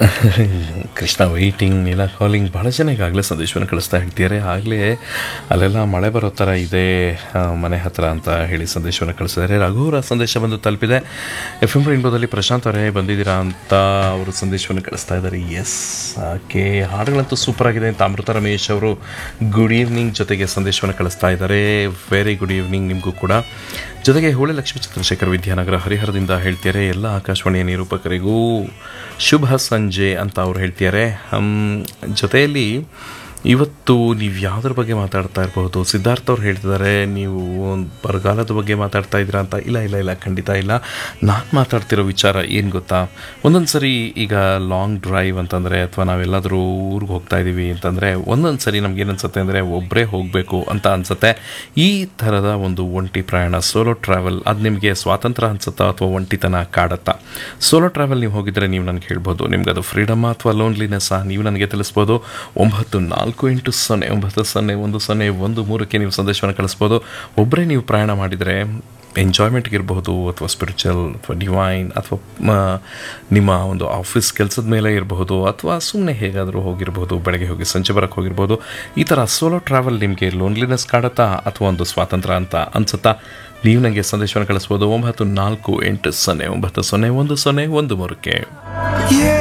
Krishna waiting ನೀಲ calling ಭಾಳ ಜನ ಈಗಾಗಲೇ ಸಂದೇಶವನ್ನು ಕಳಿಸ್ತಾ ಹೇಳ್ತಿದ್ದಾರೆ ಆಗಲೇ ಅಲ್ಲೆಲ್ಲ ಮಳೆ ಬರೋ ಥರ ಇದೆ ಆ, ಮನೆ ಹತ್ರ ಅಂತ ಹೇಳಿ ಸಂದೇಶವನ್ನು ಕಳಿಸಿದ್ದಾರೆ ರಘುವರ ಸಂದೇಶ ಬಂದು ತಲುಪಿದೆ ಎಫ್ ಎಂ ರೈನ್ಬೋದಲ್ಲಿ ಪ್ರಶಾಂತ್ ಅವರೇ ಬಂದಿದ್ದೀರಾ ಅಂತ ಅವರು ಸಂದೇಶವನ್ನು ಕಳಿಸ್ತಾ ಇದ್ದಾರೆ ಎಸ್ ಓಕೆ ಹಾಡುಗಳಂತೂ ಸೂಪರ್ ಆಗಿದೆ ಅಂತ ಅಮೃತ ರಮೇಶ್ ಅವರು ಗುಡ್ ಈವ್ನಿಂಗ್ ಜೊತೆಗೆ ಸಂದೇಶವನ್ನು ಕಳಿಸ್ತಾ ಇದ್ದಾರೆ ವೆರಿ ಗುಡ್ ಈವ್ನಿಂಗ್ ನಿಮಗೂ ಕೂಡ ಜೊತೆಗೆ ಹೋಳೆ ಲಕ್ಷ್ಮೀ ಚಂದ್ರಶೇಖರ್ ವಿದ್ಯಾನಗರ ಹರಿಹರದಿಂದ ಹೇಳ್ತಾರೆ ಎಲ್ಲ ಆಕಾಶವಾಣಿಯ ನಿರೂಪಕರಿಗೂ ಶುಭ ಸಂಜೆ ಅಂತ ಅವ್ರು ಹೇಳ್ತಿದ್ದಾರೆ ಹಮ್, ಜೊತೆಯಲ್ಲಿ ಇವತ್ತು ನೀವು ಯಾವುದ್ರ ಬಗ್ಗೆ ಮಾತಾಡ್ತಾ ಇರಬಹುದು ಸಿದ್ಧಾರ್ಥ ಅವ್ರು ಹೇಳ್ತಿದ್ದಾರೆ ನೀವು ಒಂದು ಬರಗಾಲದ ಬಗ್ಗೆ ಮಾತಾಡ್ತಾ ಇದ್ದೀರಾ ಅಂತ ಇಲ್ಲ ಇಲ್ಲ ಇಲ್ಲ ಖಂಡಿತ ಇಲ್ಲ ನಾನು ಮಾತಾಡ್ತಿರೋ ವಿಚಾರ ಏನು ಗೊತ್ತಾ ಒಂದೊಂದು ಸರಿ ಈಗ ಲಾಂಗ್ ಡ್ರೈವ್ ಅಂತಂದರೆ ಅಥವಾ ನಾವೆಲ್ಲಾದರೂ ಊರಿಗೆ ಹೋಗ್ತಾ ಇದ್ದೀವಿ ಅಂತಂದರೆ ಒಂದೊಂದು ಸರಿ ನಮ್ಗೆ ಏನು ಅನ್ಸುತ್ತೆ ಅಂದರೆ ಒಬ್ಬರೇ ಹೋಗಬೇಕು ಅಂತ ಅನ್ಸುತ್ತೆ ಈ ಥರದ ಒಂದು ಒಂಟಿ ಪ್ರಯಾಣ ಸೋಲೋ ಟ್ರಾವೆಲ್ ಅದು ನಿಮಗೆ ಸ್ವಾತಂತ್ರ್ಯ ಅನ್ಸುತ್ತಾ ಅಥವಾ ಒಂಟಿತನ ಕಾಡತ್ತಾ ಸೋಲೋ ಟ್ರಾವೆಲ್ ನೀವು ಹೋಗಿದ್ರೆ ನೀವು ನನಗೆ ಹೇಳ್ಬೋದು ನಿಮ್ಗೆ ಅದು ಫ್ರೀಡಮ್ ಅಥವಾ ಲೋನ್ಲಿನೆಸ್ಸಾ ನೀವು ನನಗೆ ತಿಳಿಸ್ಬೋದು ಒಂಬತ್ತು ನಾಲ್ಕು ಎಂಟು ಸೊನ್ನೆ ಒಂಬತ್ತು ಸೊನ್ನೆ ಒಂದು ಸೊನ್ನೆ ಒಂದು ಮೂರಕ್ಕೆ ನೀವು ಸಂದೇಶವನ್ನು ಕಳಿಸ್ಬೋದು ಒಬ್ಬರೇ ನೀವು ಪ್ರಯಾಣ ಮಾಡಿದರೆ ಎಂಜಾಯ್ಮೆಂಟ್ಗೆ ಇರಬಹುದು ಅಥವಾ ಸ್ಪಿರಿಚುವಲ್ ಅಥವಾ ಡಿವೈನ್ ಅಥವಾ ಮ, ನಿಮ್ಮ ಒಂದು ಆಫೀಸ್ ಕೆಲಸದ ಮೇಲೆ ಇರಬಹುದು ಅಥವಾ ಸುಮ್ಮನೆ ಹೇಗಾದರೂ ಹೋಗಿರ್ಬೋದು ಬೆಳಗ್ಗೆ ಹೋಗಿ ಸಂಜೆ ಬರೋಕ್ಕೆ ಹೋಗಿರ್ಬೋದು ಈ ಥರ ಸೋಲೋ ಟ್ರಾವೆಲ್ ನಿಮಗೆ ಲೋನ್ಲಿನೆಸ್ ಕಾಡುತ್ತಾ ಅಥವಾ ಒಂದು ಸ್ವಾತಂತ್ರ್ಯ ಅಂತ ಅನ್ಸುತ್ತಾ ನೀವು ನನಗೆ ಸಂದೇಶವನ್ನು ಕಳಿಸ್ಬೋದು ಒಂಬತ್ತು ನಾಲ್ಕು ಎಂಟು ಸೊನ್ನೆ ಒಂಬತ್ತು ಸೊನ್ನೆ ಒಂದು ಸೊನ್ನೆ ಒಂದು ಮೂರಕ್ಕೆ Yeah.